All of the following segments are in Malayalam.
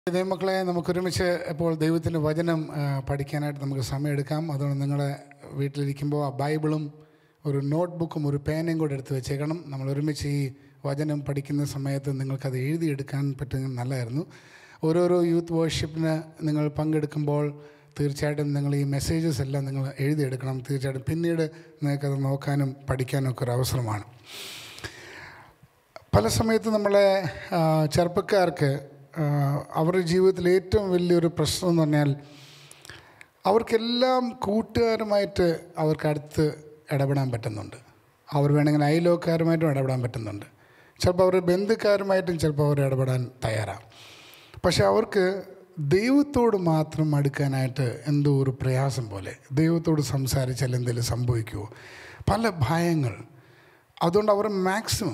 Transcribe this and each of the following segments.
ദൈവമക്കളെ നമുക്കൊരുമിച്ച് ഇപ്പോൾ ദൈവത്തിൻ്റെ വചനം ആ, പഠിക്കാനായിട്ട് നമുക്ക് സമയമെടുക്കാം അതുകൊണ്ട് നിങ്ങളുടെ വീട്ടിലിരിക്കുമ്പോൾ ആ ബൈബിളും ഒരു നോട്ട് ബുക്കും ഒരു പേനയും കൂടെ എടുത്ത് വെച്ചേക്കണം നമ്മൾ ഒരുമിച്ച് ഈ വചനം പഠിക്കുന്ന സമയത്ത് നിങ്ങൾക്കത് എഴുതിയെടുക്കാൻ പറ്റുമെങ്കിൽ നല്ലതായിരുന്നു ഓരോരോ യൂത്ത് വർഷിപ്പിന് നിങ്ങൾ പങ്കെടുക്കുമ്പോൾ തീർച്ചയായിട്ടും നിങ്ങൾ ഈ മെസ്സേജസ് എല്ലാം നിങ്ങൾ എഴുതിയെടുക്കണം തീർച്ചയായിട്ടും പിന്നീട് നിങ്ങൾക്കത് നോക്കാനും പഠിക്കാനും ഒക്കെ ഒരു അവസരമാണ് പല സമയത്ത് നമ്മളെ ആ, ചെറുപ്പക്കാർക്ക് ആ, അവരുടെ ജീവിതത്തിൽ ഏറ്റവും വലിയൊരു പ്രശ്നം എന്ന് പറഞ്ഞാൽ അവർക്കെല്ലാം കൂട്ടുകാരുമായിട്ട് അവർക്ക് അടുത്ത് ഇടപെടാൻ പറ്റുന്നുണ്ട് അവർ വേണമെങ്കിൽ അയലോക്കാരുമായിട്ടും ഇടപെടാൻ പറ്റുന്നുണ്ട് ചിലപ്പോൾ അവർ ബന്ധുക്കാരുമായിട്ടും ചിലപ്പോൾ അവർ ഇടപെടാൻ തയ്യാറാണ് പക്ഷെ അവർക്ക് ദൈവത്തോട് മാത്രം അടുക്കാനായിട്ട് എന്തോ ഒരു പ്രയാസം പോലെ ദൈവത്തോട് സംസാരിച്ചാൽ എന്തെങ്കിലും സംഭവിക്കുമോ പല ഭയങ്ങൾ അതുകൊണ്ട് അവർ മാക്സിമം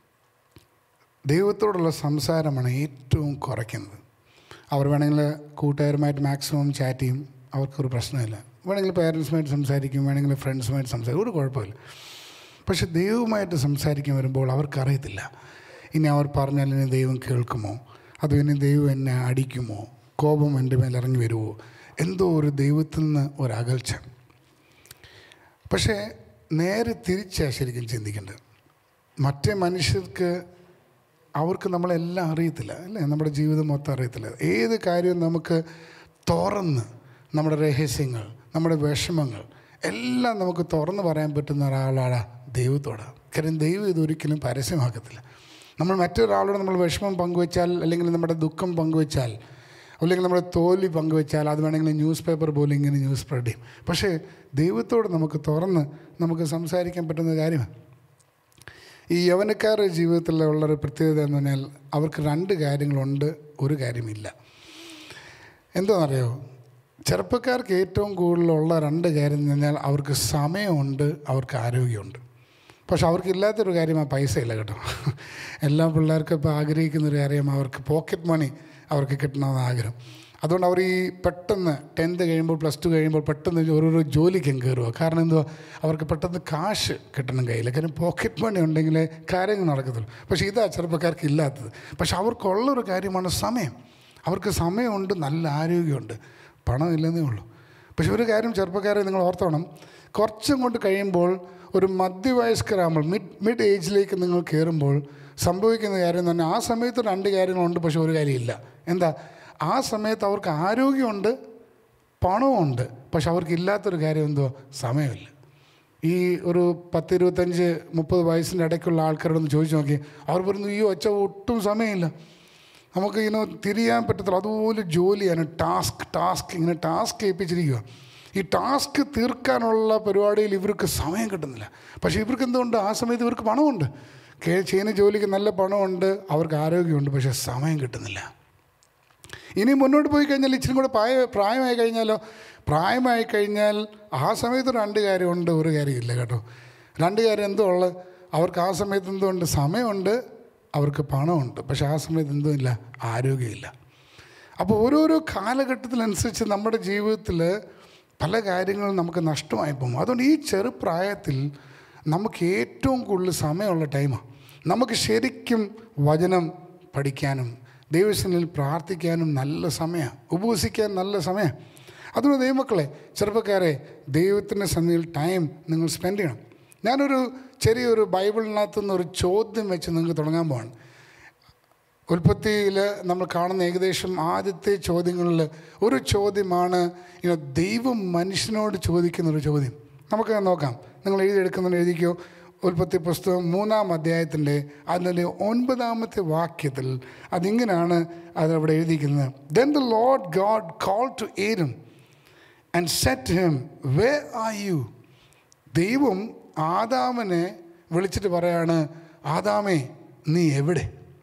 ദൈവത്തോടുള്ള സംസാരമാണ് ഏറ്റവും കുറയ്ക്കുന്നത് അവർ വേണമെങ്കിൽ കൂട്ടുകാരുമായിട്ട് മാക്സിമം ചാറ്റ് ചെയ്യും അവർക്കൊരു പ്രശ്നമില്ല വേണമെങ്കിൽ പേരൻസുമായിട്ട് സംസാരിക്കും വേണമെങ്കിൽ ഫ്രണ്ട്സുമായിട്ട് സംസാരിക്കും ഒരു കുഴപ്പമില്ല പക്ഷെ ദൈവവുമായിട്ട് സംസാരിക്കാൻ വരുമ്പോൾ അവർക്കറിയത്തില്ല ഇനി അവർ പറഞ്ഞാൽ ഇനി ദൈവം കേൾക്കുമോ അതോ ഇനി ദൈവം എന്നെ അടിക്കുമോ കോപം എൻ്റെ മേൽ ഇറങ്ങി വരുമോ എന്തോ ഒരു ദൈവത്തിൽ നിന്ന് ഒരകൽച്ച പക്ഷേ നേരെ തിരിച്ചാണ് ശരിക്കും ചിന്തിക്കേണ്ടത് മറ്റേ മനുഷ്യർക്ക് അവർക്ക് നമ്മളെല്ലാം അറിയത്തില്ല അല്ലേ നമ്മുടെ ജീവിതം മൊത്തം അറിയത്തില്ല ഏത് കാര്യവും നമുക്ക് തുറന്ന് നമ്മുടെ രഹസ്യങ്ങൾ നമ്മുടെ വിഷമങ്ങൾ എല്ലാം നമുക്ക് തുറന്ന് പറയാൻ പറ്റുന്ന ഒരാളാണ് ദൈവത്തോടാണ് കാര്യം ദൈവം ഇതൊരിക്കലും പരസ്യമാക്കത്തില്ല നമ്മൾ മറ്റൊരാളോട് നമ്മൾ വിഷമം പങ്കുവെച്ചാൽ അല്ലെങ്കിൽ നമ്മുടെ ദുഃഖം പങ്കുവെച്ചാൽ അല്ലെങ്കിൽ നമ്മുടെ തോൽവി പങ്കുവെച്ചാൽ അത് വേണമെങ്കിൽ ന്യൂസ് പേപ്പർ പോലും ഇങ്ങനെ ന്യൂസ് സ്പ്രെഡ് ചെയ്യും പക്ഷേ ദൈവത്തോട് നമുക്ക് തുറന്ന് നമുക്ക് സംസാരിക്കാൻ പറ്റുന്ന കാര്യമാണ് ഈ യവനക്കാരുടെ ജീവിതത്തിലുള്ള ഒരു പ്രത്യേകത എന്ന് പറഞ്ഞാൽ അവർക്ക് രണ്ട് കാര്യങ്ങളുണ്ട് ഒരു കാര്യമില്ല എന്താണെന്നറിയോ ചെറുപ്പക്കാർക്ക് ഏറ്റവും കൂടുതലുള്ള രണ്ട് കാര്യം എന്ന് പറഞ്ഞാൽ അവർക്ക് സമയമുണ്ട് അവർക്ക് ആരോഗ്യമുണ്ട് പക്ഷെ അവർക്കില്ലാത്തൊരു കാര്യമാണ് പൈസ ഇല്ല കേട്ടോ എല്ലാ പിള്ളേർക്കും ഇപ്പോൾ ആഗ്രഹിക്കുന്ന ഒരു കാര്യം അവർക്ക് പോക്കറ്റ് മണി അവർക്ക് കിട്ടണമെന്ന് ആഗ്രഹം അതുകൊണ്ട് അവർ ഈ പെട്ടെന്ന് ടെൻത്ത് കഴിയുമ്പോൾ പ്ലസ് ടു കഴിയുമ്പോൾ പെട്ടെന്ന് ഓരോരോ ജോലിക്കും കയറുക കാരണം എന്തുവാ അവർക്ക് പെട്ടെന്ന് കാശ് കിട്ടണം കയ്യിൽ കാര്യം പോക്കറ്റ് മണി ഉണ്ടെങ്കിലേ കാര്യങ്ങൾ നടക്കത്തുള്ളൂ പക്ഷേ ഇതാ ചെറുപ്പക്കാർക്ക് ഇല്ലാത്തത് പക്ഷെ അവർക്കുള്ളൊരു കാര്യമാണ് സമയം അവർക്ക് സമയമുണ്ട് നല്ല ആരോഗ്യമുണ്ട് പണമില്ലെന്നേ ഉള്ളൂ പക്ഷെ ഒരു കാര്യം ചെറുപ്പക്കാരെ നിങ്ങൾ ഓർത്തോണം കുറച്ചും കൊണ്ട് കഴിയുമ്പോൾ ഒരു മധ്യവയസ്കരാകുമ്പോൾ മിഡ് മിഡ് ഏജിലേക്ക് നിങ്ങൾ കയറുമ്പോൾ സംഭവിക്കുന്ന കാര്യം എന്ന് പറഞ്ഞാൽ ആ സമയത്ത് രണ്ട് കാര്യങ്ങളുണ്ട് പക്ഷെ ഒരു കാര്യമില്ല എന്താ ആ സമയത്ത് അവർക്ക് ആരോഗ്യമുണ്ട് പണവുമുണ്ട് പക്ഷെ അവർക്ക് ഇല്ലാത്തൊരു കാര്യം എന്തോ സമയമില്ല ഈ ഒരു പത്ത് ഇരുപത്തഞ്ച് മുപ്പത് വയസ്സിൻ്റെ ഇടയ്ക്കുള്ള ആൾക്കാരോടൊന്ന് ചോദിച്ചു നോക്കി അവർ പറയുന്നു ഈ ഒച്ച ഒട്ടും സമയമില്ല നമുക്ക് ഇങ്ങനെ തിരിയാൻ പറ്റത്തില്ല അതുപോലെ ജോലിയാണ് ടാസ്ക് ടാസ്ക് ഇങ്ങനെ ടാസ്ക് ഏൽപ്പിച്ചിരിക്കുക ഈ ടാസ്ക് തീർക്കാനുള്ള പരിപാടിയിൽ ഇവർക്ക് സമയം കിട്ടുന്നില്ല പക്ഷേ ഇവർക്ക് എന്തുകൊണ്ട് ആ സമയത്ത് ഇവർക്ക് പണമുണ്ട് കേ- ചെയ്യുന്ന ജോലിക്ക് നല്ല പണമുണ്ട് അവർക്ക് ആരോഗ്യമുണ്ട് പക്ഷേ സമയം കിട്ടുന്നില്ല ഇനി മുന്നോട്ട് പോയി കഴിഞ്ഞാൽ ഇച്ചിരി കൂടെ പ്രായ പ്രായമായി കഴിഞ്ഞാലോ പ്രായമായി കഴിഞ്ഞാൽ ആ സമയത്ത് രണ്ട് കാര്യമുണ്ട് ഒരു കാര്യമില്ല കേട്ടോ രണ്ട് കാര്യം എന്തോ ഉള്ളത് അവർക്ക് ആ സമയത്ത് എന്തുകൊണ്ട് സമയമുണ്ട് അവർക്ക് പണമുണ്ട് പക്ഷേ ആ സമയത്ത് എന്തോ ഇല്ല ആരോഗ്യമില്ല അപ്പോൾ ഓരോരോ കാലഘട്ടത്തിനനുസരിച്ച് നമ്മുടെ ജീവിതത്തിൽ പല കാര്യങ്ങളും നമുക്ക് നഷ്ടമായി പോകും അതുകൊണ്ട് ഈ ചെറുപ്രായത്തിൽ നമുക്ക് ഏറ്റവും കൂടുതൽ സമയമുള്ള ടൈമാണ് നമുക്ക് ശരിക്കും വചനം പഠിക്കാനും ദൈവസനിൽ പ്രാർത്ഥിക്കാനും നല്ല സമയമാണ് ഉപവസിക്കാൻ നല്ല സമയം അതുകൊണ്ട് ദൈവമക്കളെ ചെറുപ്പക്കാരെ ദൈവത്തിൻ്റെ സന്നിധിയിൽ ടൈം നിങ്ങൾ സ്പെൻഡ് ചെയ്യണം ഞാനൊരു ചെറിയൊരു ബൈബിളിനകത്തു നിന്ന് ഒരു ചോദ്യം വെച്ച് നിങ്ങൾക്ക് തുടങ്ങാൻ പോവാണ് ഉൽപ്പത്തിയിൽ നമ്മൾ കാണുന്ന ഏകദേശം ആദ്യത്തെ ചോദ്യങ്ങളിൽ ഒരു ചോദ്യമാണ് ഇങ്ങനെ ദൈവം മനുഷ്യനോട് ചോദിക്കുന്ന ഒരു ചോദ്യം നമുക്ക് നോക്കാം നിങ്ങൾ എഴുതിയെടുക്കുന്ന എഴുതിക്കോ ഉൽപ്പത്തി പുസ്തകം മൂന്നാം അധ്യായത്തിൻ്റെ അതിൻ്റെ ഒൻപതാമത്തെ വാക്യത്തിൽ അതിങ്ങനെയാണ് അതവിടെ എഴുതിയിരിക്കുന്നത് then the Lord God call to ഏരും and said him where are you ദൈവം ആദാമിനെ വിളിച്ചിട്ട് പറയാണ് ആദാമേ നീ എവിടെ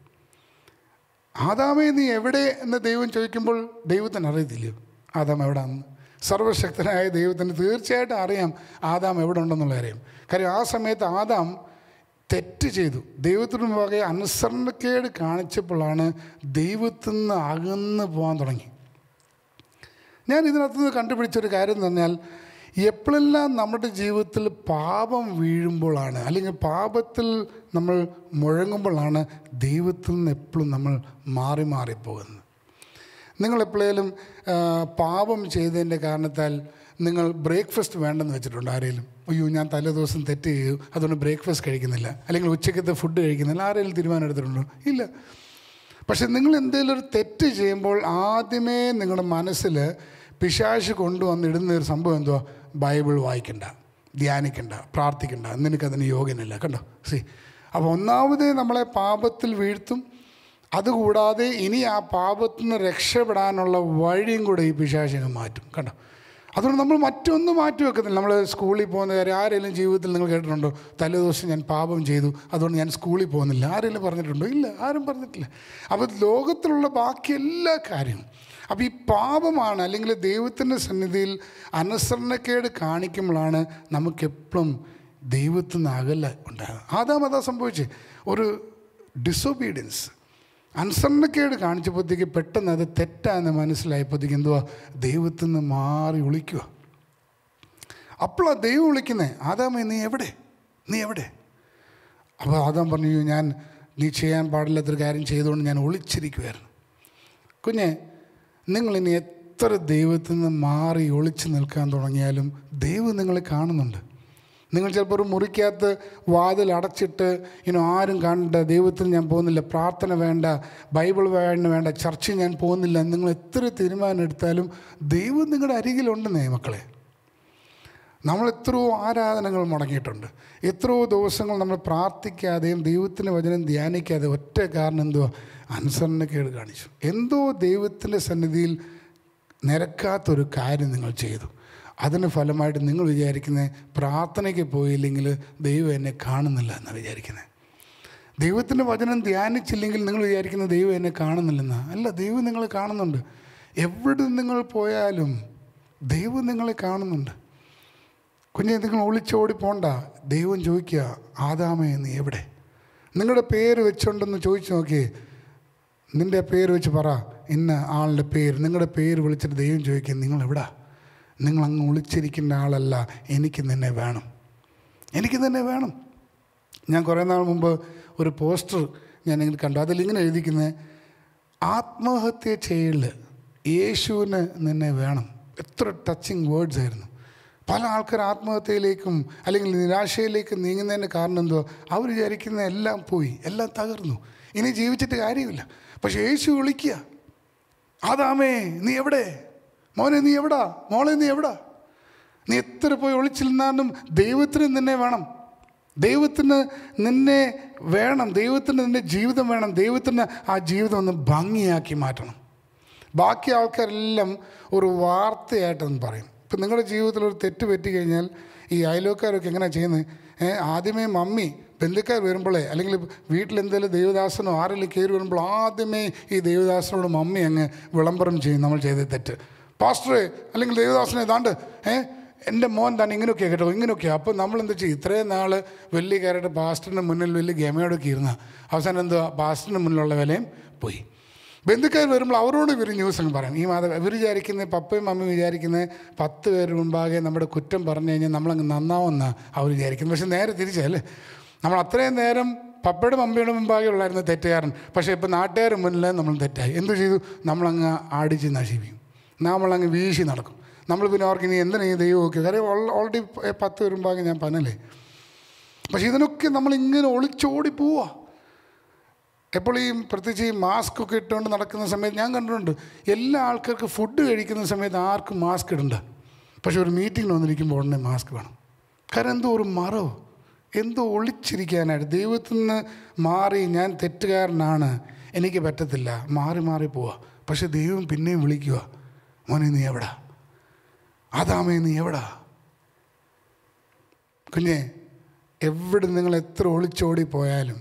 ആദാമേ നീ എവിടെ എന്ന് ദൈവം ചോദിക്കുമ്പോൾ ദൈവത്തിന് അറിയത്തില്ലയോ ആദാം എവിടെയാണെന്ന് സർവശക്തനായ ദൈവത്തിന് തീർച്ചയായിട്ടും അറിയാം ആദാം എവിടെ ഉണ്ടെന്നുള്ള കാര്യം കാര്യം ആ സമയത്ത് ആദാം തെറ്റ് ചെയ്തു ദൈവത്തിന് മുമ്പാകെ അനുസരണക്കേട് കാണിച്ചപ്പോഴാണ് ദൈവത്തിൽ നിന്ന് അകന്ന് പോകാൻ തുടങ്ങി ഞാൻ ഇതിനകത്ത് നിന്ന് കണ്ടുപിടിച്ചൊരു കാര്യം എന്ന് പറഞ്ഞാൽ എപ്പോഴെല്ലാം നമ്മുടെ ജീവിതത്തിൽ പാപം വീഴുമ്പോഴാണ് അല്ലെങ്കിൽ പാപത്തിൽ നമ്മൾ മുഴങ്ങുമ്പോഴാണ് ദൈവത്തിൽ നിന്ന് എപ്പോഴും നമ്മൾ മാറി മാറി പോകുന്നത് നിങ്ങൾ എപ്പോഴേലും പാപം ചെയ്തതിൻ്റെ കാരണത്താൽ നിങ്ങൾ ബ്രേക്ക്ഫാസ്റ്റ് വേണ്ടെന്ന് വെച്ചിട്ടുണ്ട് ആരെങ്കിലും അയ്യോ ഞാൻ തലേ ദിവസം തെറ്റ് ചെയ്തു അതുകൊണ്ട് ബ്രേക്ക്ഫാസ്റ്റ് കഴിക്കുന്നില്ല അല്ലെങ്കിൽ ഉച്ചക്കത്തെ ഫുഡ് കഴിക്കുന്നില്ല ആരെങ്കിലും തീരുമാനം എടുത്തിട്ടുണ്ടോ ഇല്ല പക്ഷെ നിങ്ങൾ എന്തെങ്കിലും ഒരു തെറ്റ് ചെയ്യുമ്പോൾ ആദ്യമേ നിങ്ങളുടെ മനസ്സിൽ പിശാശ് കൊണ്ടുവന്ന് ഇടുന്ന ഒരു സംഭവം എന്തുവാ ബൈബിൾ വായിക്കണ്ട ധ്യാനിക്കണ്ട പ്രാർത്ഥിക്കണ്ട നിനക്കതിന് യോഗ്യനില്ല കണ്ടോ സി അപ്പോൾ ഒന്നാമതേ നമ്മളെ പാപത്തിൽ വീഴ്ത്തും അതുകൂടാതെ ഇനി ആ പാപത്തിൽ നിന്ന് രക്ഷപ്പെടാനുള്ള വഴിയും കൂടെ ഈ പിശാചിനെ മാറ്റും കണ്ടോ അതുകൊണ്ട് നമ്മൾ മറ്റൊന്നും മാറ്റി വെക്കുന്നില്ല നമ്മൾ സ്കൂളിൽ പോകുന്ന കാര്യം ആരെങ്കിലും ജീവിതത്തിൽ നിങ്ങൾ കേട്ടിട്ടുണ്ടോ തലേ ദിവസം ഞാൻ പാപം ചെയ്തു അതുകൊണ്ട് ഞാൻ സ്കൂളിൽ പോകുന്നില്ല ആരെങ്കിലും പറഞ്ഞിട്ടുണ്ടോ ഇല്ല ആരും പറഞ്ഞിട്ടില്ല അപ്പോൾ ലോകത്തിലുള്ള ബാക്കി എല്ലാ കാര്യവും അപ്പോൾ ഈ പാപമാണ് അല്ലെങ്കിൽ ദൈവത്തിൻ്റെ സന്നിധിയിൽ അനുസരണക്കേട് കാണിക്കുമ്പോഴാണ് നമുക്കെപ്പോഴും ദൈവത്തിൽ നിന്ന് അകല ഉണ്ടാകുന്നത് ആദാം അതാ സംഭവിച്ചേ ഒരു ഡിസൊബീഡിയൻസ് അനുസരണക്കേട് കാണിച്ചപ്പോഴത്തേക്ക് പെട്ടെന്ന് അത് തെറ്റാന്ന് മനസ്സിലായപ്പോഴത്തേക്ക് എന്തുവാ ദൈവത്തിൽ നിന്ന് മാറി ഒളിക്കുക അപ്പോഴാണ് ദൈവം വിളിക്കുന്നത് ആദാമേ നീ എവിടെ നീ എവിടെ അപ്പോൾ ആദാം പറഞ്ഞു ഞാൻ നീ ചെയ്യാൻ പാടില്ലാത്തൊരു കാര്യം ചെയ്തുകൊണ്ട് ഞാൻ ഒളിച്ചിരിക്കുമായിരുന്നു കുഞ്ഞെ നിങ്ങളിനി എത്ര ദൈവത്തിൽ നിന്ന് മാറി ഒളിച്ചു നിൽക്കാൻ തുടങ്ങിയാലും ദൈവം നിങ്ങളെ കാണുന്നുണ്ട് നിങ്ങൾ ചിലപ്പോൾ ഒരു മുറിക്കകത്ത് വാതിൽ അടച്ചിട്ട് ഇനി ആരും കണ്ട ദൈവത്തിൽ ഞാൻ പോകുന്നില്ല പ്രാർത്ഥന വേണ്ട ബൈബിൾ വേണ്ട വേണ്ട ചർച്ച ഞാൻ പോകുന്നില്ല നിങ്ങൾ എത്ര തീരുമാനം എടുത്താലും ദൈവം നിങ്ങളുടെ അരികിലുണ്ടെന്നേ മക്കളെ നമ്മൾ എത്രയോ ആരാധനകൾ മുടങ്ങിയിട്ടുണ്ട് എത്രയോ ദിവസങ്ങൾ നമ്മൾ പ്രാർത്ഥിക്കാതെയും ദൈവത്തിൻ്റെ വചനം ധ്യാനിക്കാതെ ഒറ്റ കാരണം എന്തുവാ അനുസരണക്കേട് കാണിച്ചു എന്തോ ദൈവത്തിൻ്റെ സന്നിധിയിൽ നിരക്കാത്തൊരു കാര്യം നിങ്ങൾ ചെയ്തു അതിന് ഫലമായിട്ട് നിങ്ങൾ വിചാരിക്കുന്നത് പ്രാർത്ഥനയ്ക്ക് പോയില്ലെങ്കിൽ ദൈവം എന്നെ കാണുന്നില്ല എന്നാണ് വിചാരിക്കുന്നത് ദൈവത്തിൻ്റെ വചനം ധ്യാനിച്ചില്ലെങ്കിൽ നിങ്ങൾ വിചാരിക്കുന്നത് ദൈവം എന്നെ കാണുന്നില്ലെന്നാ അല്ല ദൈവം നിങ്ങളെ കാണുന്നുണ്ട് എവിടെ നിങ്ങൾ പോയാലും ദൈവം നിങ്ങളെ കാണുന്നുണ്ട് കുഞ്ഞെ നിങ്ങൾ ഒളിച്ചോടി പോണ്ട ദൈവം ചോദിക്കുക ആദാമേ നീ എവിടെ നിങ്ങളുടെ പേര് വെച്ചുണ്ടെന്ന് ചോദിച്ചു നോക്കിയേ നിൻ്റെ പേര് വെച്ച് പറ ഇന്ന ആളുടെ പേര് നിങ്ങളുടെ പേര് വിളിച്ചിട്ട് ദൈവം ചോദിക്കുക നിങ്ങൾ എവിടാ നിങ്ങൾ അങ്ങ് ഒളിച്ചിരിക്കുന്ന ആളല്ല എനിക്ക് നിന്നെ വേണം എനിക്ക് നിന്നെ വേണം ഞാൻ കുറേ നാൾ മുമ്പ് ഒരു പോസ്റ്റർ ഞാൻ ഇങ്ങനെ കണ്ടു അതിലിങ്ങനെ എഴുതിക്കുന്നത് ആത്മഹത്യ ചെയ്യൽ യേശുവിന് നിന്നെ വേണം എത്ര ടച്ചിങ് വേർഡ്സ് ആയിരുന്നു പല ആൾക്കാർ ആത്മഹത്യയിലേക്കും അല്ലെങ്കിൽ നിരാശയിലേക്കും നീങ്ങുന്നതിൻ്റെ കാരണം എന്തോ അവർ വിചാരിക്കുന്ന എല്ലാം പോയി എല്ലാം തകർന്നു ഇനി ജീവിച്ചിട്ട് കാര്യമില്ല പക്ഷെ യേശു വിളിക്കുക ആദാമേ നീ എവിടെ മോനെ നീ എവിടാ മോളെ നീ എവിടാ നീ എത്ര പോയി ഒളിച്ചിരുന്നാലും ദൈവത്തിന് നിന്നെ വേണം ദൈവത്തിന് നിന്നെ വേണം ദൈവത്തിന് നിന്റെ ജീവിതം വേണം ദൈവത്തിന് ആ ജീവിതം ഒന്ന് ഭംഗിയാക്കി മാറ്റണം ബാക്കി ആൾക്കാരെല്ലാം ഒരു വാർത്തയായിട്ടെന്ന് പറയും ഇപ്പം നിങ്ങളുടെ ജീവിതത്തിൽ ഒരു തെറ്റ് പറ്റി കഴിഞ്ഞാൽ ഈ അയലോക്കാരൊക്കെ എങ്ങനെയാണ് ചെയ്യുന്നത് ഏ, ആദ്യമേ മമ്മി ബന്ധുക്കാർ വരുമ്പോഴേ അല്ലെങ്കിൽ വീട്ടിൽ എന്തെങ്കിലും ദൈവദാസനോ ആരെങ്കിലും കയറി വരുമ്പോൾ ആദ്യമേ ഈ ദൈവദാസനോട് മമ്മി അങ്ങ് വിളംബരം ചെയ്യും നമ്മൾ ചെയ്ത തെറ്റ് പാസ്റ്ററെ അല്ലെങ്കിൽ ദൈവദാസനെ ഏതാണ്ട് ഏ എൻ്റെ മോൻ തന്നെ ഇങ്ങനെയൊക്കെയാണ് കേട്ടോ ഇങ്ങനെയൊക്കെയാണ് അപ്പോൾ നമ്മൾ എന്താ ചെയ്യും ഇത്രയും നാൾ വലിയ കയറിയിട്ട് പാസ്റ്ററിൻ്റെ മുന്നിൽ വലിയ ഗമയോടൊക്കെ ഇരുന്ന അവസാനം എന്തുവാ പാസ്റ്ററിൻ്റെ മുന്നിലുള്ള വിലയും പോയി ബന്ധുക്കാർ വരുമ്പോൾ അവരോട് ഇവർ ന്യൂസ് അങ്ങ് പറയും ഈ മാത ഇവർ വിചാരിക്കുന്നത് പപ്പയും മമ്മിയും വിചാരിക്കുന്നത് പത്ത് പേര് മുമ്പാകെ നമ്മുടെ കുറ്റം പറഞ്ഞു കഴിഞ്ഞാൽ നമ്മളങ്ങ് നന്നാവുമെന്നാണ് അവർ വിചാരിക്കുന്നത് പക്ഷെ നേരെ തിരിച്ചല്ലേ നമ്മൾ അത്രയും നേരം പപ്പയുടെ മമ്മിയുടെ മുമ്പാകെ ഉള്ളായിരുന്നു തെറ്റുകാരൻ പക്ഷേ ഇപ്പോൾ നാട്ടുകാരുടെ മുന്നിൽ നമ്മൾ തെറ്റായി എന്തു ചെയ്തു നമ്മളങ്ങ് ആടിച്ച് നശിപ്പിക്കും നമ്മളങ്ങ് വീശി നടക്കും നമ്മൾ പിന്നെ അവർക്ക് ഇനി എന്തിനാ ഈ ദൈവം നോക്കി കാര്യം ഓൾറെഡി പത്ത് പേര് മുമ്പാകെ ഞാൻ പറഞ്ഞല്ലേ പക്ഷേ ഇതിനൊക്കെ നമ്മളിങ്ങനെ ഒളിച്ചോടി പോവാ എപ്പോൾ ഈ പ്രത്യേകിച്ച് ഈ മാസ്ക് ഒക്കെ ഇട്ടുകൊണ്ട് നടക്കുന്ന സമയത്ത് ഞാൻ കണ്ടിട്ടുണ്ട് എല്ലാ ആൾക്കാർക്കും ഫുഡ് കഴിക്കുന്ന സമയത്ത് ആർക്കും മാസ്ക് ഇടണ്ട പക്ഷെ ഒരു മീറ്റിങ്ങിൽ വന്നിരിക്കുമ്പോൾ ഉടനെ മാസ്ക് വേണം കാരണം എന്തോ ഒരു മറവ് എന്തോ ഒളിച്ചിരിക്കാനായിട്ട് ദൈവത്തിൽ നിന്ന് മാറി ഞാൻ തെറ്റുകാരനാണ് എനിക്ക് പറ്റത്തില്ല മാറി മാറി പോവാ പക്ഷെ ദൈവം പിന്നെയും വിളിക്കുക മോനെ നീ എവിടാ അതാമേ നീ എവിടാ കുഞ്ഞെ എവിടെ നിങ്ങൾ എത്ര ഒളിച്ചോടി പോയാലും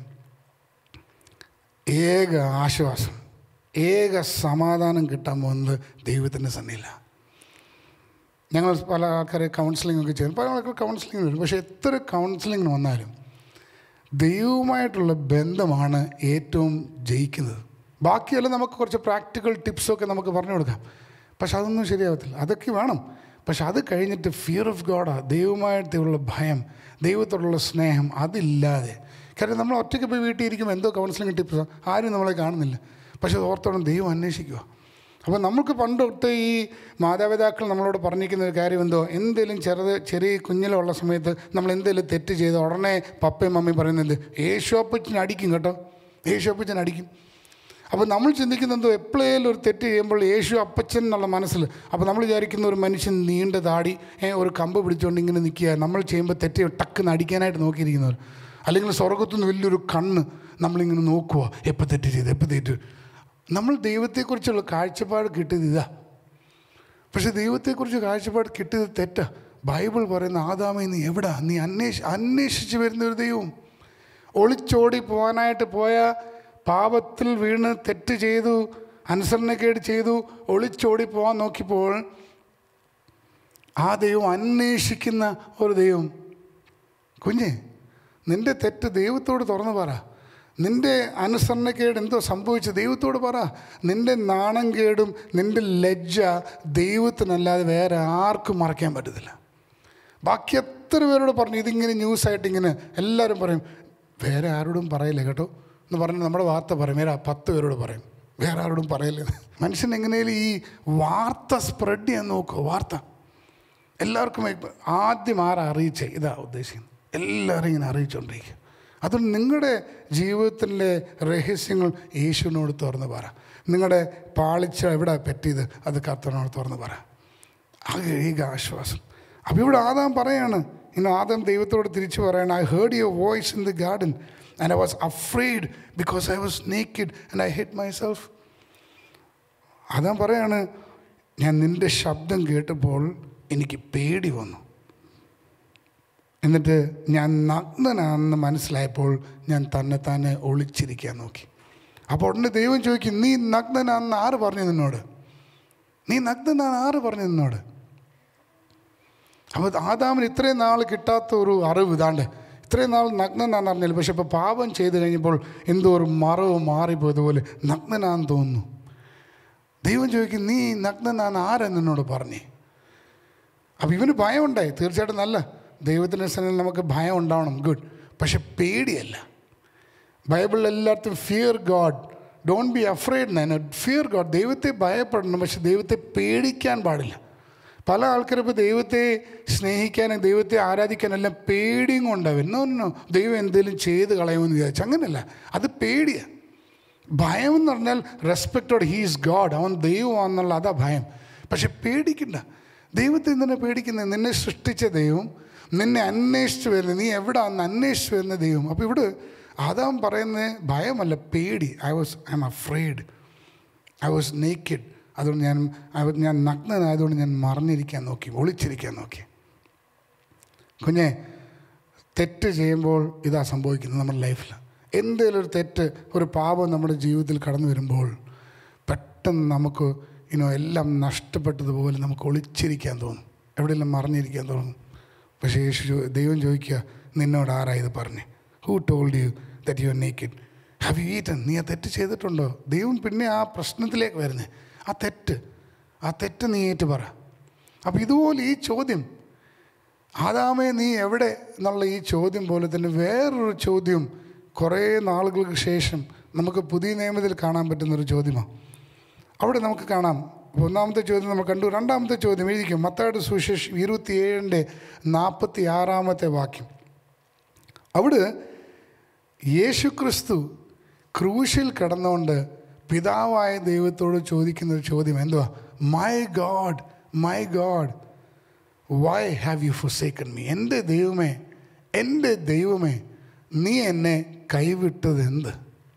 ഏക ആശ്വാസം ഏക സമാധാനം കിട്ടാൻ പോകുന്നത് ദൈവത്തിൻ്റെ സന്നിധിയില്ല ഞങ്ങൾ പല ആൾക്കാരെ കൗൺസിലിംഗ് ഒക്കെ ചെയ്യും പല ആൾക്കാർ കൗൺസിലിംഗ് വരും പക്ഷേ എത്ര കൗൺസിലിങ്ങിന് വന്നാലും ദൈവവുമായിട്ടുള്ള ബന്ധമാണ് ഏറ്റവും ജയിക്കുന്നത് ബാക്കിയെല്ലാം നമുക്ക് കുറച്ച് പ്രാക്ടിക്കൽ ടിപ്സൊക്കെ നമുക്ക് പറഞ്ഞു കൊടുക്കാം പക്ഷെ അതൊന്നും ശരിയാവത്തില്ല അതൊക്കെ വേണം പക്ഷെ അത് കഴിഞ്ഞിട്ട് ഫിയർ ഓഫ് ഗോഡാ ദൈവമായിട്ടുള്ള ഭയം ദൈവത്തോടുള്ള സ്നേഹം അതില്ലാതെ കാര്യം നമ്മൾ ഒറ്റയ്ക്ക് പോയി വീട്ടിൽ ഇരിക്കുമ്പോൾ എന്തോ കൗൺസിലിംഗ് ടിപ്സ് ആരും നമ്മളെ കാണുന്നില്ല പക്ഷെ അത് ഓർത്തോളം ദൈവം അന്വേഷിക്കുക അപ്പോൾ നമുക്ക് പണ്ട് തൊട്ട് ഈ മാതാപിതാക്കൾ നമ്മളോട് പറഞ്ഞിരിക്കുന്ന ഒരു കാര്യം എന്തോ എന്തെങ്കിലും ചെറുത് ചെറിയ കുഞ്ഞിലുള്ള സമയത്ത് നമ്മൾ എന്തെങ്കിലും തെറ്റ് ചെയ്ത് ഉടനെ പപ്പയും മമ്മിയും പറയുന്നത് യേശു അപ്പച്ചൻ അടിക്കും കേട്ടോ യേശു അപ്പച്ചൻ അടിക്കും അപ്പോൾ നമ്മൾ ചിന്തിക്കുന്ന എന്തോ എപ്പോഴേലും ഒരു തെറ്റ് ചെയ്യുമ്പോൾ യേശു അപ്പച്ചൻ എന്നുള്ള മനസ്സിൽ അപ്പോൾ നമ്മൾ വിചാരിക്കുന്ന ഒരു മനുഷ്യൻ നീണ്ട താടി ഏ, ഒരു കമ്പ് പിടിച്ചുകൊണ്ട് ഇങ്ങനെ നിൽക്കുക നമ്മൾ ചെയ്യുമ്പോൾ തെറ്റ് ടക്കുന്ന് അടിക്കാനായിട്ട് നോക്കിയിരിക്കുന്നവർ അല്ലെങ്കിൽ സ്വർഗത്തുനിന്ന് വലിയൊരു കണ്ണ് നമ്മളിങ്ങനെ നോക്കുക എപ്പോൾ തെറ്റ് ചെയ്ത് എപ്പോൾ തെറ്റ് നമ്മൾ ദൈവത്തെക്കുറിച്ചുള്ള കാഴ്ചപ്പാട് കിട്ടിയത് ഇതാ പക്ഷെ ദൈവത്തെക്കുറിച്ച് കാഴ്ചപ്പാട് കിട്ടിയത് തെറ്റാ ബൈബിൾ പറയുന്ന ആദാമേ നീ എവിടാ നീ അന്വേഷ അന്വേഷിച്ച് വരുന്ന ഒരു ദൈവം ഒളിച്ചോടി പോകാനായിട്ട് പോയ പാപത്തിൽ വീണ് തെറ്റ് ചെയ്തു അനുസരണക്കേട് ചെയ്തു ഒളിച്ചോടി പോകാൻ നോക്കിയപ്പോൾ ആ ദൈവം അന്വേഷിക്കുന്ന ഒരു ദൈവം കുഞ്ഞെ നിന്റെ തെറ്റ് ദൈവത്തോട് തുറന്നു പറ നിന്റെ അനുസരണക്കേട് എന്തോ സംഭവിച്ചു ദൈവത്തോട് പറ നിന്റെ നാണം കേടും നിന്റെ ലജ്ജ ദൈവത്തിനല്ലാതെ വേറെ ആർക്കും മറയ്ക്കാൻ പറ്റത്തില്ല ബാക്കി എത്ര പേരോട് പറഞ്ഞു ഇതിങ്ങനെ ന്യൂസായിട്ട് ഇങ്ങനെ എല്ലാവരും പറയും വേറെ ആരോടും പറയില്ല കേട്ടോ എന്ന് പറഞ്ഞ് നമ്മുടെ വാർത്ത പറയും വേറെ പത്ത് പേരോട് പറയും വേറെ ആരോടും പറയില്ല മനുഷ്യൻ എങ്ങനെയും ഈ വാർത്ത സ്പ്രെഡ് ചെയ്യാൻ നോക്കുക വാർത്ത എല്ലാവർക്കും ഇപ്പ- ആദ്യം ആരാ അറിയിച്ചേ ഇതാ ഉദ്ദേശിക്കുന്നത് എല്ലാവരും ഇങ്ങനെ അറിയിച്ചുകൊണ്ടിരിക്കുക അതുകൊണ്ട് നിങ്ങളുടെ ജീവിതത്തിലെ രഹസ്യങ്ങൾ യേശുവിനോട് തുറന്ന് പറ നിങ്ങളുടെ പാളിച്ച എവിടെ പറ്റിയത് അത് കർത്തനോട് തുറന്ന് പറ ആകെ ഏക ആശ്വാസം അപ്പോൾ ഇവിടെ ആദാം പറയാണ് ഇന്ന് ആദാം ദൈവത്തോട് തിരിച്ചു പറയണം I heard your voice in the garden and I was afraid because I was naked and I hid myself Adam പറയാണ് ഞാൻ നിൻ്റെ ശബ്ദം കേട്ടപ്പോൾ എനിക്ക് പേടി വന്നു എന്നിട്ട് ഞാൻ നഗ്നനാണെന്ന് മനസ്സിലായപ്പോൾ ഞാൻ തന്നെ തന്നെ ഒളിച്ചിരിക്കാൻ നോക്കി അപ്പോൾ ഉടനെ ദൈവം ചോദിക്കും നീ നഗ്നനാണെന്ന് ആര് പറഞ്ഞു നിന്നോട് നീ നഗ്നനാണ് ആര് പറഞ്ഞു നിന്നോട് അപ്പോൾ ആദാമിന് ഇത്രയും നാൾ കിട്ടാത്ത ഒരു അറിവ് ഇതാണ്ട് ഇത്രയും നാൾ നഗ്നനാന്ന് അറിഞ്ഞില്ല പക്ഷെ ഇപ്പോൾ പാപം ചെയ്ത് കഴിഞ്ഞപ്പോൾ എന്തോ ഒരു മറവ് മാറിപ്പോയതുപോലെ നഗ്നനാന്ന് തോന്നുന്നു ദൈവം ചോദിക്കും നീ നഗ്നനാന്ന് ആരാ നിന്നോട് പറഞ്ഞേ അപ്പോൾ ഇവന് ഭയമുണ്ടായി തീർച്ചയായിട്ടും നല്ല ദൈവത്തിൻ്റെ സ്ഥലത്തിൽ നമുക്ക് ഭയം ഉണ്ടാവണം ഗുഡ് പക്ഷെ പേടിയല്ല ബൈബിളിൽ എല്ലായിടത്തും fear God don't be afraid നൈൻ ഫിയർ ഗോഡ് ദൈവത്തെ ഭയപ്പെടണം പക്ഷെ ദൈവത്തെ പേടിക്കാൻ പാടില്ല പല ആൾക്കാരും ഇപ്പോൾ ദൈവത്തെ സ്നേഹിക്കാനും ദൈവത്തെ ആരാധിക്കാനെല്ലാം പേടിയും കൊണ്ടാവും എന്നോ ദൈവം എന്തെങ്കിലും ചെയ്ത് കളയുമെന്ന് വിചാരിച്ചു അങ്ങനെയല്ല അത് പേടിയാണ് ഭയം എന്ന് പറഞ്ഞാൽ റെസ്പെക്റ്റോട് ഹീസ് ഗോഡ് അവൻ ദൈവമാണെന്നുള്ള അതാ ഭയം പക്ഷെ പേടിക്കണ്ട ദൈവത്തെ എന്തിനാ പേടിക്കുന്നത് നിന്നെ സൃഷ്ടിച്ച ദൈവം നിന്നെ അന്വേഷിച്ച് വരുന്ന നീ എവിടാന്ന് അന്വേഷിച്ച് വരുന്ന ദൈവം അപ്പോൾ ഇവിടെ ആദാം പറയുന്നത് ഭയമല്ല പേടി I was I am afraid I was naked അതുകൊണ്ട് ഞാൻ I was- ഞാൻ നഗ്നനായതുകൊണ്ട് ഞാൻ മറഞ്ഞിരിക്കാൻ നോക്കി ഒളിച്ചിരിക്കാൻ നോക്കി കുഞ്ഞെ തെറ്റ് ചെയ്യുമ്പോൾ ഇതാ സംഭവിക്കുന്നത് നമ്മുടെ ലൈഫിൽ എന്തെങ്കിലും ഒരു തെറ്റ് ഒരു പാപം നമ്മുടെ ജീവിതത്തിൽ കടന്നു വരുമ്പോൾ പെട്ടെന്ന് നമുക്ക് ഇനോ എല്ലാം നഷ്ടപ്പെട്ടതുപോലെ നമുക്ക് ഒളിച്ചിരിക്കാൻ തോന്നും എവിടെയെല്ലാം മറിഞ്ഞിരിക്കാൻ തോന്നും പക്ഷേ യേശു ചോ- ദൈവം ചോദിക്കുക നിന്നോട് ആരാ ഇത് പറഞ്ഞേ who told you that you are naked have you eaten നീ ആ തെറ്റ് ചെയ്തിട്ടുണ്ടോ ദൈവം പിന്നെ ആ പ്രശ്നത്തിലേക്ക് വരുന്നത് ആ തെറ്റ് ആ തെറ്റ് നീ ഏറ്റു പറ അപ്പോൾ ഇതുപോലെ ഈ ചോദ്യം ആദാമേ നീ എവിടെ എന്നുള്ള ഈ ചോദ്യം പോലെ തന്നെ വേറൊരു ചോദ്യം കുറേ നാളുകൾക്ക് ശേഷം നമുക്ക് പുതിയ നിയമത്തിൽ കാണാൻ പറ്റുന്നൊരു ചോദ്യമാണ് അവിടെ നമുക്ക് കാണാം ഒന്നാമത്തെ ചോദ്യം നമ്മൾ കണ്ടു രണ്ടാമത്തെ ചോദ്യം എഴുതിക്കും മത്തായുടെ സുശേഷം ഇരുപത്തിയേഴിൻ്റെ നാൽപ്പത്തി ആറാമത്തെ വാക്യം അവിടെ യേശുക്രിസ്തു ക്രൂശിൽ കിടന്നുകൊണ്ട് പിതാവായ ദൈവത്തോട് ചോദിക്കുന്ന ഒരു ചോദ്യം എന്തുവാ my God my God why have you forsaken me എൻ്റെ ദൈവമേ എൻ്റെ ദൈവമേ നീ എന്നെ കൈവിട്ടത് എന്ത്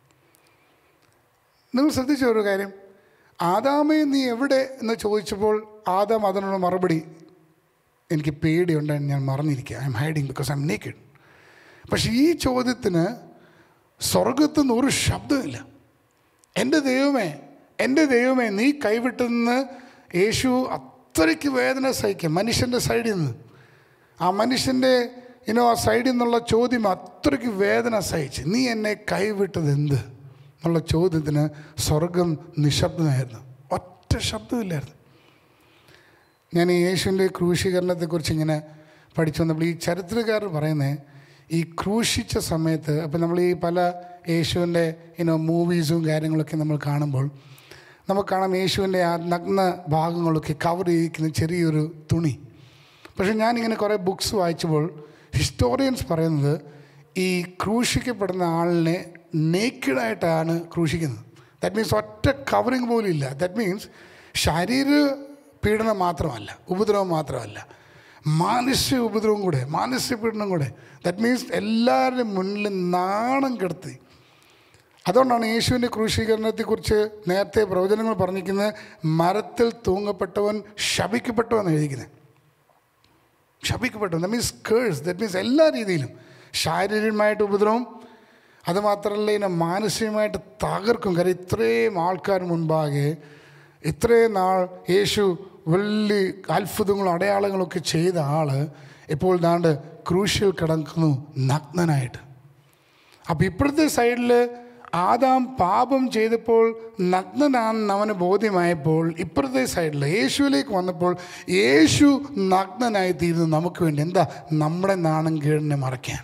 നിങ്ങൾ ശ്രദ്ധിച്ച ഒരു കാര്യം ആദാമേ നീ എവിടെ എന്ന് ചോദിച്ചപ്പോൾ ആദാം അതിനുള്ള മറുപടി എനിക്ക് പേടിയുണ്ട് ഞാൻ മറന്നിരിക്കുക I am hiding because I am naked പക്ഷെ ഈ ചോദ്യത്തിന് സ്വർഗത്തു നിന്ന് ഒരു ശബ്ദമില്ല എൻ്റെ ദൈവമേ എൻ്റെ ദൈവമേ നീ കൈവിട്ടെന്ന് യേശു അത്രയ്ക്ക് വേദന സഹിക്കുക മനുഷ്യൻ്റെ സൈഡിൽ നിന്ന് ആ മനുഷ്യൻ്റെ ഇനോ ആ സൈഡിൽ നിന്നുള്ള ചോദ്യം അത്രയ്ക്ക് വേദന സഹിച്ച് നീ എന്നെ കൈവിട്ടത് എന്ത് എന്നുള്ള ചോദ്യത്തിന് സ്വർഗം നിശബ്ദമായിരുന്നു ഒറ്റ ശബ്ദമില്ലായിരുന്നു ഞാൻ ഈ യേശുവിൻ്റെ ക്രൂശീകരണത്തെക്കുറിച്ച് ഇങ്ങനെ പഠിച്ചു വന്നപ്പോൾ ഈ ചരിത്രകാരർ പറയുന്നത് ഈ ക്രൂശിച്ച സമയത്ത് അപ്പം നമ്മൾ ഈ പല യേശുവിൻ്റെ ഇനോ മൂവീസും കാര്യങ്ങളൊക്കെ നമ്മൾ കാണുമ്പോൾ നമുക്ക് കാണാം യേശുവിൻ്റെ ആ നഗ്ന ഭാഗങ്ങളൊക്കെ കവർ ചെയ്തിരിക്കുന്ന ചെറിയൊരു തുണി പക്ഷേ ഞാനിങ്ങനെ കുറേ ബുക്സ് വായിച്ചപ്പോൾ ഹിസ്റ്റോറിയൻസ് പറയുന്നത് ഈ ക്രൂശിക്കപ്പെടുന്ന ആളിനെ നേക്കിഡായിട്ടാണ് ക്രൂശിക്കുന്നത് ദാറ്റ് മീൻസ് ഒറ്റ കവറിങ് പോലും ഇല്ല ദാറ്റ് മീൻസ് ശരീര പീഡനം മാത്രമല്ല ഉപദ്രവം മാത്രമല്ല മാനസിക ഉപദ്രവം കൂടെ മാനസിക പീഡനം കൂടെ ദാറ്റ് മീൻസ് എല്ലാവരുടെയും മുന്നിൽ നാണം കെടുത്തി അതുകൊണ്ടാണ് യേശുവിൻ്റെ ക്രൂശീകരണത്തെക്കുറിച്ച് നേരത്തെ പ്രവചനങ്ങൾ പറഞ്ഞിരിക്കുന്നത് മരത്തിൽ തൂങ്ങപ്പെട്ടവൻ ശപിക്കപ്പെട്ടവൻ എഴുതിക്കുന്നത് ശപിക്കപ്പെട്ടു that means curse that means എല്ലാ രീതിയിലും ശാരീരികമായിട്ട് ഉപദ്രവം അതുമാത്രമല്ല ഇതിനെ മാനസികമായിട്ട് തകർക്കും കാര്യം ഇത്രയും ആൾക്കാർ മുൻപാകെ ഇത്രയും നാൾ യേശു വലിയ അത്ഭുതങ്ങളും അടയാളങ്ങളൊക്കെ ചെയ്ത ആൾ ഇപ്പോൾ ദാണ്ട് ക്രൂഷ്യൽ കിടക്കുന്നു നഗ്നനായിട്ട് അപ്പോൾ ഇപ്പോഴത്തെ സൈഡിൽ ആദാം പാപം ചെയ്തപ്പോൾ നഗ്നനാണെന്ന് അവന് ബോധ്യമായപ്പോൾ ഇപ്പുറത്തെ സൈഡിൽ യേശുവിലേക്ക് വന്നപ്പോൾ യേശു നഗ്നനായി തീരുന്നു നമുക്ക് വേണ്ടി എന്താ നമ്മുടെ നാണം കീഴിനെ മറയ്ക്കാൻ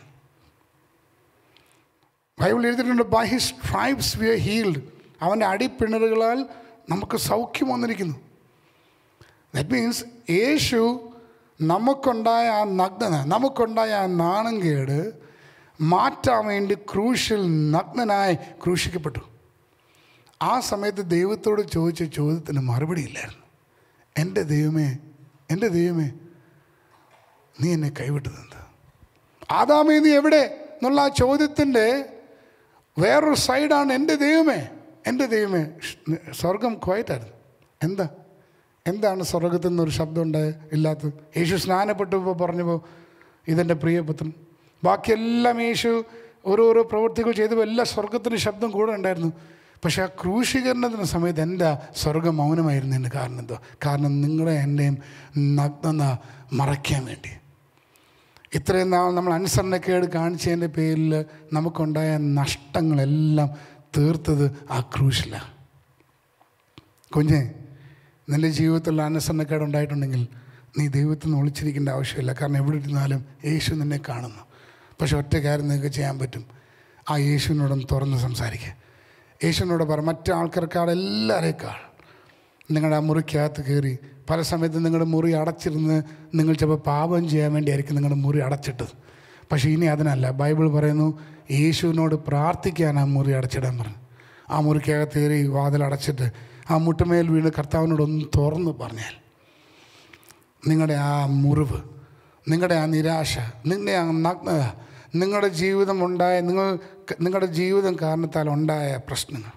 ബൈബിൾ എഴുതിയിട്ടുണ്ട് by his stripes we are healed അവൻ്റെ അടിപ്പിണറുകളാൽ നമുക്ക് സൗഖ്യം വന്നിരിക്കുന്നു ദാറ്റ് മീൻസ് യേശു നമുക്കുണ്ടായ ആ നഗ്നത നമുക്കുണ്ടായ ആ നാണംകേട് മാറ്റാൻ വേണ്ടി ക്രൂശിൽ നഗ്നനായി ക്രൂശിക്കപ്പെട്ടു ആ സമയത്ത് ദൈവത്തോട് ചോദിച്ച ചോദ്യത്തിന് മറുപടിയില്ലായിരുന്നു എൻ്റെ ദൈവമേ എൻ്റെ ദൈവമേ നീ എന്നെ കൈവിട്ടതെന്ത് ആദാമേ നീ എവിടെ എന്നുള്ള ആ ചോദ്യത്തിൻ്റെ വേറൊരു സൈഡാണ് എൻ്റെ ദൈവമേ എൻ്റെ ദൈവമേ സ്വർഗം ക്വയറ്റായിരുന്നു എന്താ എന്താണ് സ്വർഗത്തിൽ നിന്നൊരു ശബ്ദം ഉണ്ടായ ഇല്ലാത്തത് യേശു സ്നാനപ്പെട്ടപ്പോൾ പറഞ്ഞപ്പോൾ ഇതെൻ്റെ പ്രിയപുത്രൻ ബാക്കിയെല്ലാം യേശു ഓരോരോ പ്രവൃത്തികൾ ചെയ്തപ്പോൾ എല്ലാ സ്വർഗത്തിന് ശബ്ദം കൂടെ ഉണ്ടായിരുന്നു പക്ഷേ ആ ക്രൂശീകരണത്തിന് സമയത്ത് എൻ്റെ സ്വർഗം മൗനമായിരുന്നതിന് കാരണം എന്തോ കാരണം നിങ്ങളെ എൻ്റെയും നഗ്നത മറയ്ക്കാൻ വേണ്ടി ഇത്രയും നാൾ നമ്മൾ അനുസരണക്കേട് കാണിച്ചതിൻ്റെ പേരിൽ നമുക്കുണ്ടായ നഷ്ടങ്ങളെല്ലാം തീർത്തത് ആ ക്രൂശിലാണ് കുഞ്ഞെ നിൻ്റെ ജീവിതത്തിൽ അനുസരണക്കേട് ഉണ്ടായിട്ടുണ്ടെങ്കിൽ നീ ദൈവത്തിൽ നിന്ന് ഒളിച്ചിരിക്കേണ്ട ആവശ്യമില്ല കാരണം എവിടെ ഇരുന്നാലും യേശു നിന്നെ കാണുന്നു പക്ഷെ ഒറ്റ കാര്യം നിങ്ങൾക്ക് ചെയ്യാൻ പറ്റും ആ യേശുവിനോടൊന്ന് തുറന്ന് സംസാരിക്കുക യേശുവിനോട് പറ മറ്റു ആൾക്കാർക്കാൾ എല്ലാവരേക്കാൾ നിങ്ങളുടെ ആ മുറിക്കകത്ത് കയറി പല സമയത്തും നിങ്ങളുടെ മുറി അടച്ചിരുന്ന് നിങ്ങൾ ചിലപ്പോൾ പാപം ചെയ്യാൻ വേണ്ടിയായിരിക്കും നിങ്ങളുടെ മുറി അടച്ചിട്ടത് പക്ഷേ ഇനി അതിനല്ല ബൈബിൾ പറയുന്നു യേശുവിനോട് പ്രാർത്ഥിക്കാൻ ആ മുറി അടച്ചിടാൻ പറഞ്ഞു ആ മുറിക്കകത്ത് കയറി വാതിൽ അടച്ചിട്ട് ആ മുട്ടുമേൽ വീണ് കർത്താവിനോട് ഒന്ന് തുറന്ന് പറഞ്ഞാൽ നിങ്ങളുടെ ആ മുറിവ് നിങ്ങളുടെ ആ നിരാശ നിങ്ങളുടെ ആ നഗ്നത നിങ്ങളുടെ ജീവിതം ഉണ്ടായ നിങ്ങൾ നിങ്ങളുടെ ജീവിതം കാരണത്താൽ ഉണ്ടായ പ്രശ്നങ്ങൾ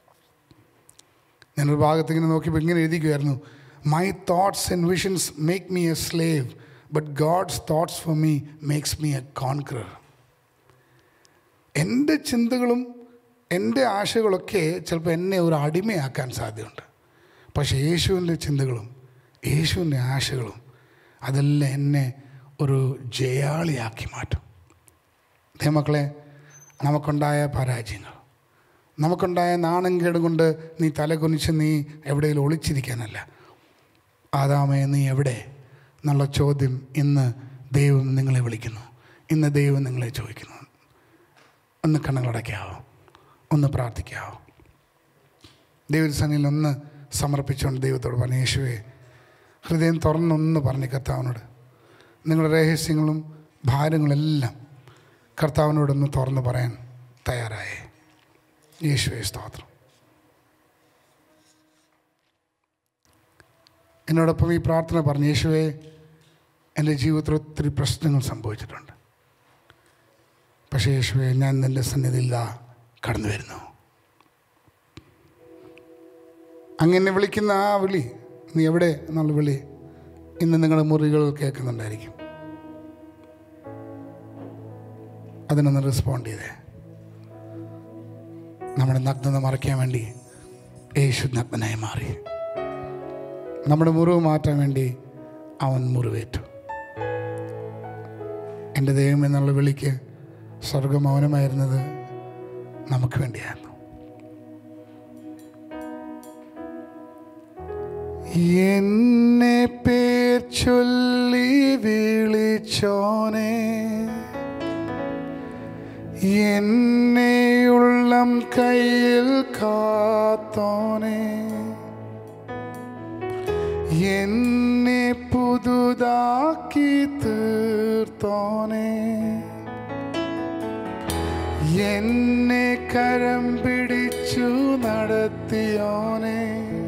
ഞാനൊരു ഭാഗത്ത് ഇങ്ങനെ നോക്കിയപ്പോൾ ഇങ്ങനെ എഴുതിക്കുമായിരുന്നു my thoughts and visions make me a slave but God's thoughts for me makes me a conqueror എൻ്റെ ചിന്തകളും എൻ്റെ ആശകളൊക്കെ ചിലപ്പോൾ എന്നെ ഒരു അടിമയാക്കാൻ സാധ്യതയുണ്ട് പക്ഷേ യേശുവിൻ്റെ ചിന്തകളും യേശുവിൻ്റെ ആശകളും അതെല്ലാം എന്നെ ഒരു ജയാളിയാക്കി മാറ്റും ദൈവമക്കളെ നമുക്കുണ്ടായ പരാജയങ്ങൾ നമുക്കുണ്ടായ നാണംകേട് കൊണ്ട് നീ തലകുനിച്ച് നീ എവിടെയെങ്കിലും ഒളിച്ചിരിക്കാനല്ല ആദാമേ നീ എവിടെ എന്നുള്ള ചോദ്യം ഇന്ന് ദൈവം നിങ്ങളെ വിളിക്കുന്നു ഇന്ന് ദൈവം നിങ്ങളെ ചോദിക്കുന്നു ഒന്ന് കണ്ണുകളടയ്ക്കാവോ ഒന്ന് പ്രാർത്ഥിക്കാവോ ദൈവസനിൽ ഒന്ന് സമർപ്പിച്ചുകൊണ്ട് ദൈവത്തോട് പറഞ്ഞു യേശുവേ ഹൃദയം തുറന്നൊന്ന് പറഞ്ഞ് കർത്താവിനോട് നിങ്ങളുടെ രഹസ്യങ്ങളും ഭാരങ്ങളെല്ലാം കർത്താവിനോടൊന്ന് തുറന്ന് പറയാൻ തയ്യാറായേ യേശുവേ സ്തോത്രം എന്നോടൊപ്പം ഈ പ്രാർത്ഥന പറഞ്ഞു യേശുവേ എൻ്റെ ജീവിതത്തിൽ ഒത്തിരി പ്രശ്നങ്ങൾ സംഭവിച്ചിട്ടുണ്ട് പക്ഷേ യേശുവേ ഞാൻ നിൻ്റെ സന്നിധിയില്ല കടന്നു വരുന്നു അങ്ങനെ വിളിക്കുന്ന ആ വിളി നീ എവിടെ എന്നുള്ള വിളി ഇന്ന് നിങ്ങളുടെ മുറികൾ കേൾക്കുന്നുണ്ടായിരിക്കും അതിനൊന്ന് റെസ്പോണ്ട് ചെയ്തേ നമ്മുടെ നഗ്നത മറയ്ക്കാൻ വേണ്ടി യേശു നഗ്നനായി മാറി നമ്മുടെ മുറിവ് മാറ്റാൻ വേണ്ടി അവൻ മുറിവേറ്റു എൻ്റെ ദൈവം എന്നുള്ള വിളിക്ക് സ്വർഗം മൗനമായിരുന്നത് നമുക്ക് വേണ്ടിയായിരുന്നു എന്നെ പേർ ചൊല്ലി വിളിച്ചോനെ എന്നെ ഉള്ളം കയ്യിൽ കാത്തോനെ എന്നെ പുതുതാക്കി തീർത്തോനെ എന്നെ കരം പിടിച്ചു നടത്തിയോനെ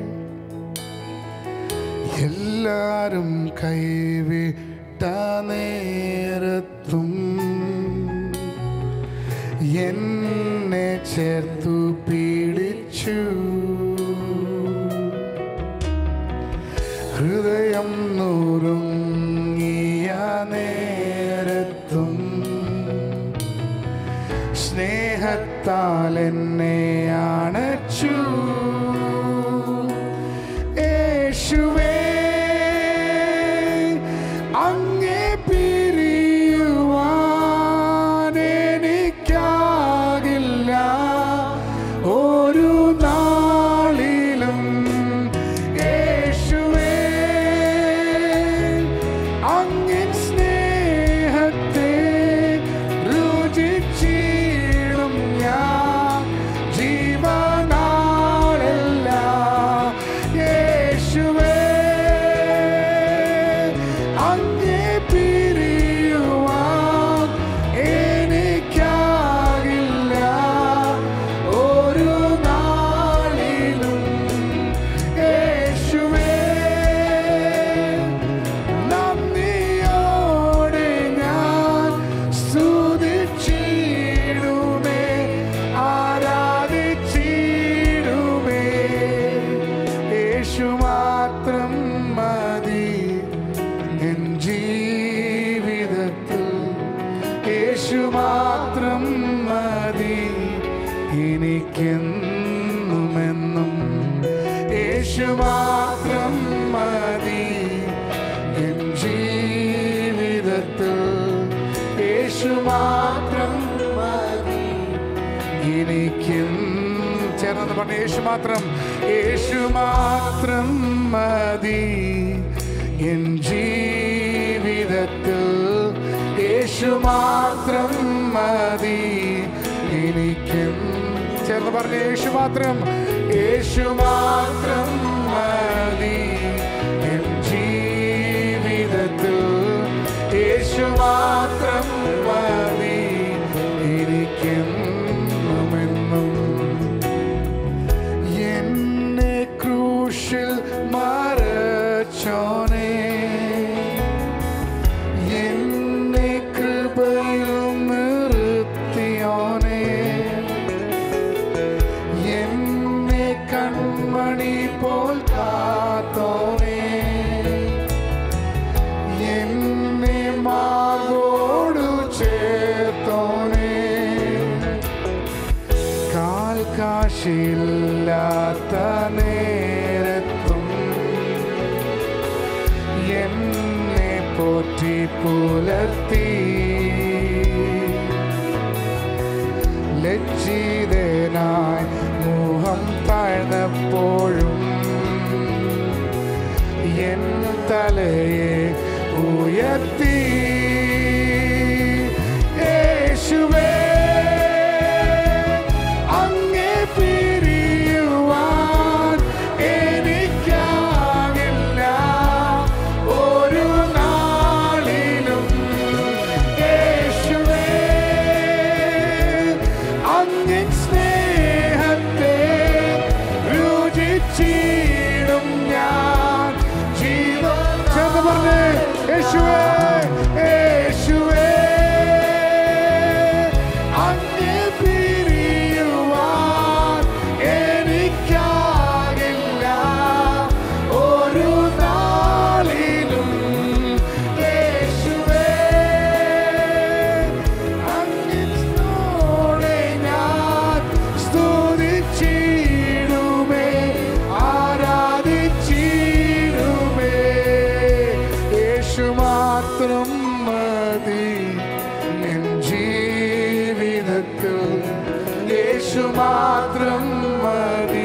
എല്ലാരും കൈവിട്ട നേരത്തും എന്നെ ചേർത്തു പിടിച്ചു ഹൃദയം നൂറുങ്ങിയ നേരത്തും സ്നേഹത്താൽ എന്നെ അണച്ചു യേശുവേ അങ്ങേ പിരിയുവാൻ എനിക്കാകില്ല ഒരു നാളിലും യേശുവേ അങ്ങിൻ സ്നേഹത്തെ രുചിച്ചിടും ഞാൻ ജീവനാളെല്ലാം യേശുവേ അങ്ങേ പിരിയുവാൻ എനിക്കാകില്ല ഒരു നാളിലും യേശുവേ നന്ദിയോടെ ഞാൻ സ്തുതിച്ചിടുമേ ആരാധിച്ചിടുമേ യേശു മാത്രം മതി എൻ ജീവിതത്തിൽ യേശു മാത്രം മതി എനിക്കെന്നുമെന്നും യേശു മാത്രം മതി എൻ ജീവിതത്തിൽ യേശു മാത്രം മതി എനിക്കും ചേർന്ന് പറഞ്ഞ യേശു മാത്രം യേശു മാത്രം മതി എൻ ജീവിതത്തിൽ യേശു മാത്രം മതി എനിക്കും ചേർന്ന് പറഞ്ഞ യേശു മാത്രം യേശു മാത്രം മതി എൻ ജീവിതത്തിൽ യേശു മാത്രം മതി എനിക്കെന്നുമെന്നും എന്നെ ക്രൂശിൽ മറച്ചോനെ എന്നെ കൃപയിൽ നിർത്തിയോനെ എന്നെ കൺമണി പോൽ കാത്തോനെ എന്നെ മാതോടു ചേർത്തോനെ കാൽ കാശില്ലാത്ത നേരത്തും എന്നെ പോറ്റി പുലർത്തി ലജ്ജിതനായി മുഖം താഴ്ന്നപ്പോഴും എൻ തലയെ ഉയർത്തി യേശുവേ അങ്ങേ പിരിയുവാൻ എനിക്കാകില്ല ഒരു നാളിലും യേശുവേ അങ്ങിൻ സ്നേഹത്തെ രുചിച്ചിടും ഞാൻ ജീവൻ ചേർന്ന് പറഞ്ഞേ യേശുവേ യേശുവേ അങ്ങേ പിരിയുവാൻ എനിക്കാകില്ല ഒരു നാളിലും യേശുവേ അങ്ങിനോടെ ഞാൻ സ്തുതിച്ചിടുമേ ആരാധിച്ചിടുമേ യേശു മാത്രം മതി എൻ ജീവിതത്തിൽ യേശു മാത്രം മതി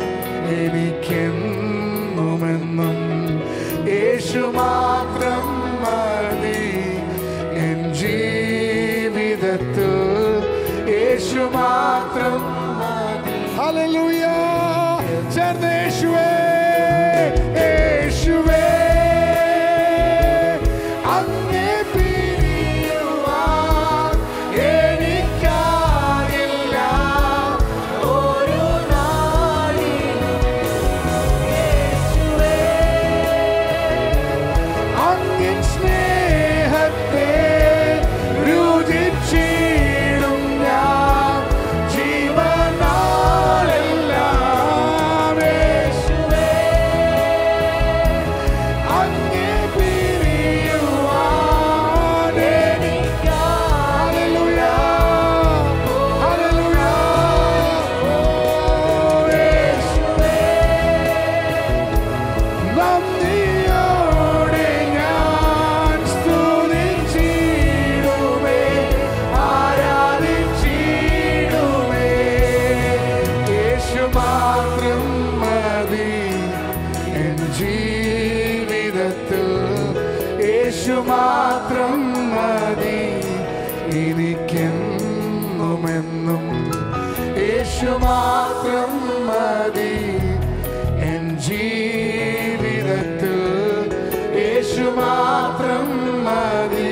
എനിക്കെന്നുമെന്നും യേശു മാത്രം മതി എൻ ജീവിതത്തിൽ യേശു മാത്രം മതി ഹല്ലേലൂയ ചേർന്ന് യേശുവേ യേശുവേ നന്ദിയോടെ ഞാൻ സ്തുതിച്ചിടുമേ ആരാധിച്ചിടുമേ യേശു മാത്രം മതി എൻ ജീവിതത്തിൽ യേശു മാത്രം മതി എനിക്കെന്നുമെന്നും യേശു മാത്രം മതി എൻ ജീവിതത്തിൽ യേശു മാത്രം മതി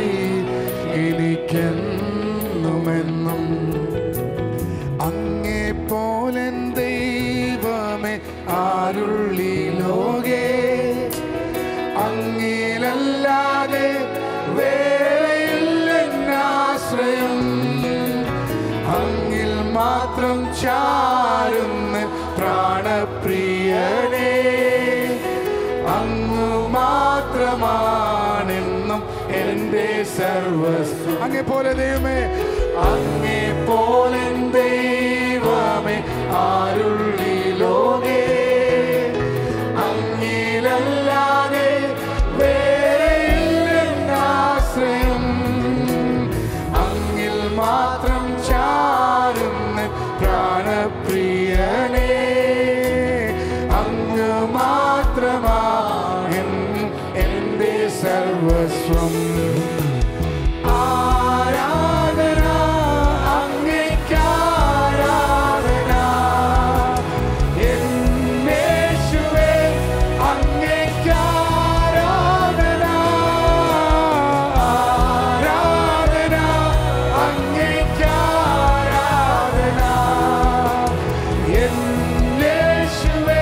എനിക്കെന്നുമെന്നും അങ്ങേ പോലൻ ദൈവമേ ആരുള്ളി ലോകേ അങ്ങിലല്ലാതെ വേറെയില്ലെന്നാശ്രയം അങ്ങിൽ മാത്രം ചാരുന്ന പ്രാണപ്രിയനേ അങ്ങു മാത്രമാണെന്നും എൻ്റെ സർവസ്വം അങ്ങേ പോലെ ദൈവമേ അങ്ങേ പോലെ ദൈവമേ ആരുള്ളി ലോകേ അങ്ങിലല്ലാതെ വേറെയില്ലെന്നാശ്രയം അങ്ങിൽ മാത്രം ചാരുന്ന പ്രാണപ്രിയനേ അങ്ങ് മാത്രമാ എൻ- എൻ്റെ സർവസ്വം ആരാധന അങ്ങേക്കാരാധന എന്നേശുവേ അങ്ങേക്കാരാധന ആരാധന അങ്ങേക്കാരാധന എന്നേശുവേ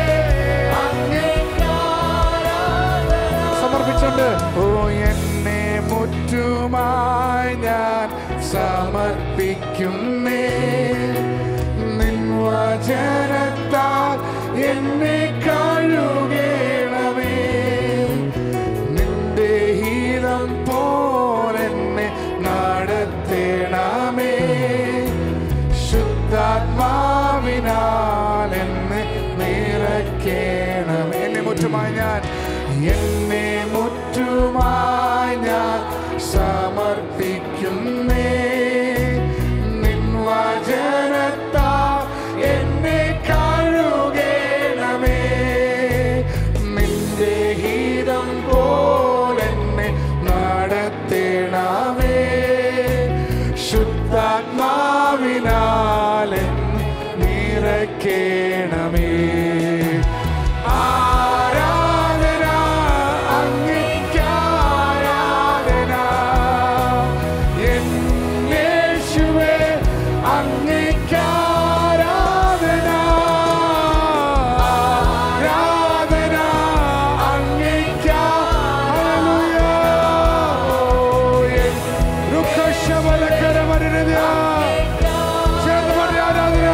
അങ്ങേക്കാരാധന സമർപ്പിച്ചുണ്ട് ഓ എന്നെ മുറ്റുമായി ഞാൻ സമർപ്പിക്കുന്നേ നിൻ വചനത്താൽ എന്നെ കഴുകേണമേ നിന്റെ ഹീലം പോലെന്നെ നടത്തേണമേ ശുദ്ധാത്മാവിനാൽ എന്നെ നിറയ്ക്കേണമേ എന്നെ മുറ്റുമായി ഞാൻ എന്നെ മുറ്റുമായി ഞാൻ സമർപ്പിക്കുന്നേ നിൻ വചനത്താൽ എന്നെ കഴുകേണമേ നിന്റെ ഹീതം പോലെന്നെ നടത്തേണമേ ശുദ്ധാത്മാവിനാലെ നിറയ്ക്കേണമേ ആരാധന അങ്ങേക്കാരാധന എന്നേശുവേ അങ്ങേക്കാരാധന ആരാധന അങ്ങേക്കാ ഹല്ലേലൂയ രുക്കശമലക്കരമരുതയ ചേർന്ന് പാടി ആരാധന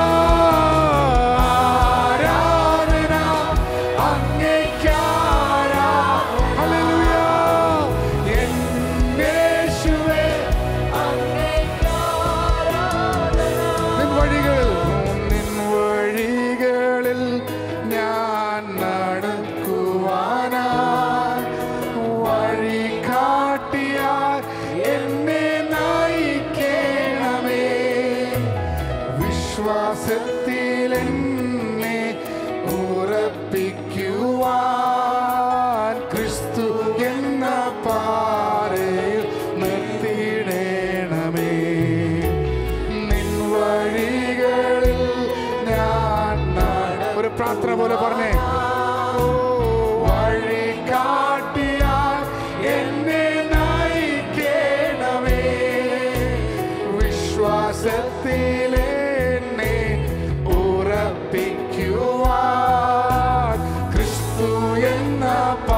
ആരാധന അങ്ങേക്കാരാ ഹല്ലേലൂയ എന്നേശുവേ നിൻ വഴികളിൽ നിൻ വഴികളിൽ ഞാൻ നടക്കുവാനാ വഴി കാട്ടിയാൽ എന്നെ നയിക്കണമേ വിശ്വാസത്തിൽ എന്നെ ഉറപ്പിക്കുവാൻ ക്രിസ്തു എന്ന പാറയിൽ നിർത്തിയിടണമേ നിൻ വഴികളിൽ ഞാൻ നട ഒരു പ്രാർത്ഥന പോലെ പറഞ്ഞേ ഓ, വഴി കാട്ടിയാൽ എന്നെ നയിക്കണമേ വിശ്വാസത്തിൽ എന്നെ ഉറപ്പിക്കുവാൻ ക്രിസ്തു എന്ന